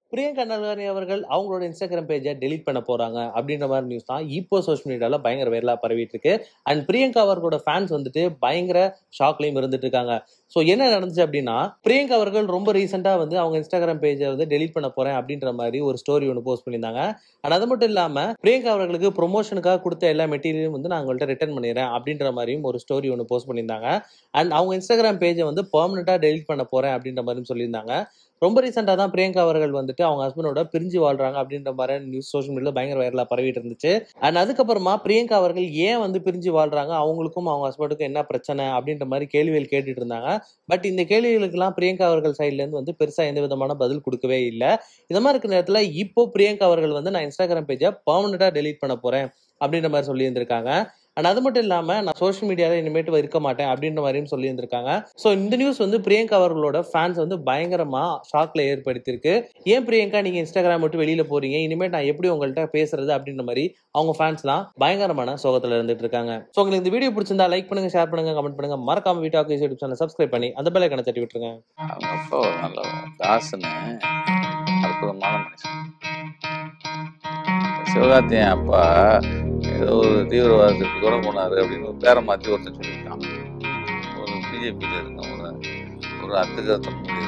பிரியங்கா நல்வானி அவர்கள் அவங்களோட இன்ஸ்டாகிராம் பேஜை டெலீட் பண்ண போறாங்க அப்படின்ற மாதிரி நியூஸ் தான் இப்போ சோஷியல் மீடியால பயங்கர வைரலா பரவிட்டு இருக்கு அண்ட் பிரியங்கா அவர்களோட ஃபேன்ஸ் வந்துட்டு பயங்கர ஷாக்லயும் இருந்துட்டு இருக்காங்க ஸோ என்ன நடந்துச்சு அப்படின்னா பிரியங்கா அவர்கள் ரொம்ப ரீசெண்டா வந்து அவங்க இன்ஸ்டாகிராம் பேஜை வந்து டெலீட் பண்ண போறேன் அப்படின்ற மாதிரி ஒரு ஸ்டோரி ஒன்று போஸ்ட் பண்ணியிருந்தாங்க அண்ட் அது மட்டும் இல்லாம பிரியங்கா அவர்களுக்கு ப்ரொமோஷனுக்காக கொடுத்த எல்லா மெட்டீரியலும் வந்து நான் உங்கள்கிட்ட ரிட்டர்ன் பண்ணிடுறேன் அப்படின்ற மாதிரியும் ஒரு ஸ்டோரி ஒன்று போஸ்ட் பண்ணியிருந்தாங்க அண்ட் அவங்க இன்ஸ்டாகிராம் பேஜை வந்து பெர்மனெண்டா டெலீட் பண்ண போறேன் அப்படின்ற மாதிரியும் சொல்லியிருந்தாங்க ரொம்ப ரீசெண்டாக தான் பிரியங்கா அவர்கள் வந்துட்டு அவங்க ஹஸ்பண்டோட பிரிஞ்சு வாழ்றாங்க அப்படின்ற மாதிரி நியூஸ் சோஷியல் மீடியாவில் பயங்கர வைரலாக பரவிட்டு இருந்துச்சு அண்ட் அதுக்கப்புறமா பிரியங்கா அவர்கள் ஏன் வந்து பிரிஞ்சு வாழ்றாங்க அவங்களுக்கும் அவங்க ஹஸ்பண்டுக்கும் என்ன பிரச்சனை அப்படின்ற மாதிரி கேள்விகள் கேட்டுட்டு இருந்தாங்க பட் இந்த கேள்விகளுக்கெல்லாம் பிரியங்கா அவர்கள் சைட்லேருந்து வந்து பெருசாக எந்த விதமான பதில் கொடுக்கவே இல்லை இந்த மாதிரி இருக்கிற நேரத்தில் இப்போ பிரியங்கா அவர்கள் வந்து நான் இன்ஸ்டாகிராம் பேஜை பர்மனெண்ட்டாக டெலீட் பண்ண போகிறேன் அப்படின்ற மாதிரி சொல்லியிருந்திருக்காங்க அண்ட் அது மட்டும் இல்லாமல் நான் சோஷியல் மீடியாவில் இனிமேட்டு இருக்க மாட்டேன் அப்படின்ற மாதிரியும் சொல்லியிருந்திருக்காங்க ஸோ இந்த நியூஸ் வந்து பிரியங்கா அவர்களோட ஃபேன்ஸ் வந்து பயங்கரமாக ஷாக்ல ஏற்படுத்தியிருக்கு ஏன் பிரியங்கா நீங்கள் இன்ஸ்டாகிராம் விட்டு வெளியில் போறீங்க இனிமேல் நான் எப்படி உங்கள்கிட்ட பேசுறது அப்படின்ற மாதிரி அவங்க ஃபேன்ஸ்லாம் பயங்கரமான சோகத்தில் இருந்துட்டு இருக்காங்க ஸோ உங்களுக்கு இந்த வீடியோ பிடிச்சிருந்தா லைக் பண்ணுங்க ஷேர் பண்ணுங்க கமெண்ட் பண்ணுங்க மறக்காம வீட்டாக்கு யூடியூப் சேனல் சப்ஸ்கிரைப் பண்ணி அந்த பெல் ஐக்கனை தட்டி விட்டுருங்க அவங்க அப்பா ஒரு நல்ல தாசனு அற்புதமான மனுஷன் சிவகார்த்தி என் அப்பா ஏதோ ஒரு தீவிரவாதத்துக்கு கூட போனாரு அப்படின்னு ஒரு பேரை மாற்றி ஒருத்தன் சொல்லிட்டான் ஒரு பிஜேபியில் இருக்க ஒரு ஒரு அத்துக்கத்த முடிவு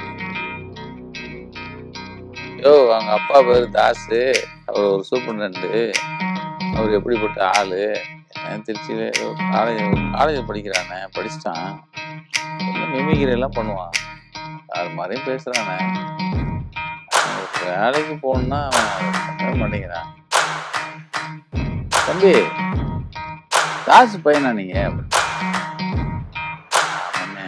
யோ அவங்க அப்பா பேர் தாஸு அவர் ஒரு சூப்பர்டென்ட்டு அவர் எப்படிப்பட்ட ஆளு என்ன திருச்சியில் ஏதோ காலேஜ் காலேஜ் படிக்கிறானே படிச்சிட்டான் என்ன மிமிகிரி எல்லாம் பண்ணுவான் அது மாதிரியும் பேசுறானே அவனுக்கு வேலைக்கு போகணும்னா அவன் அதை பண்ணவே மாட்டேங்கிறான் தம்பி காசு பையனா நீங்க அவனே,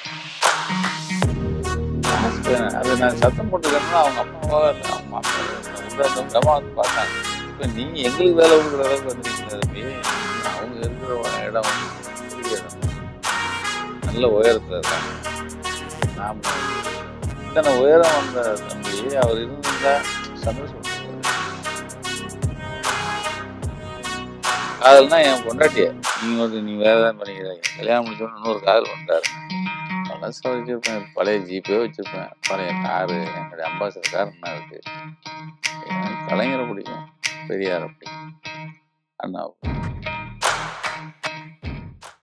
காசு பையனா அது நான் சத்தம் போட்டுக்கிறேன்னா அவங்க அம்மாவா இல்லை அவங்க அப்பா கமா வந்து பார்த்தாங்க இப்போ நீ எங்களுக்கு வேலை கொடுக்குற அளவுக்கு வந்துருக்கீங்க தம்பி அவங்க இருக்கிற இடம் வந்து பெரிய இடம் நல்ல உயரத்துல இருக்காங்க நாம இத்தனை உயரம் வந்த தம்பி அவர் இருந்தா சந்தோஷம் காதல்னா என் பொண்டாட்டிய நீங்க ஒரு நீ வேற தான் பண்ணிக்கிறீங்க கல்யாணம் முடிச்சோன்னு இன்னொரு காதல் பண்ணிட்டாரு பழச வச்சிருப்பேன் பழைய ஜிபே வச்சிருப்பேன் பழைய காரு என்னுடைய அம்பாசடர் கார் என்ன இருக்கு எனக்கு கலைஞரை பிடிக்கும் பெரியாரை பிடிக்கும் அண்ணா பிடிக்கும்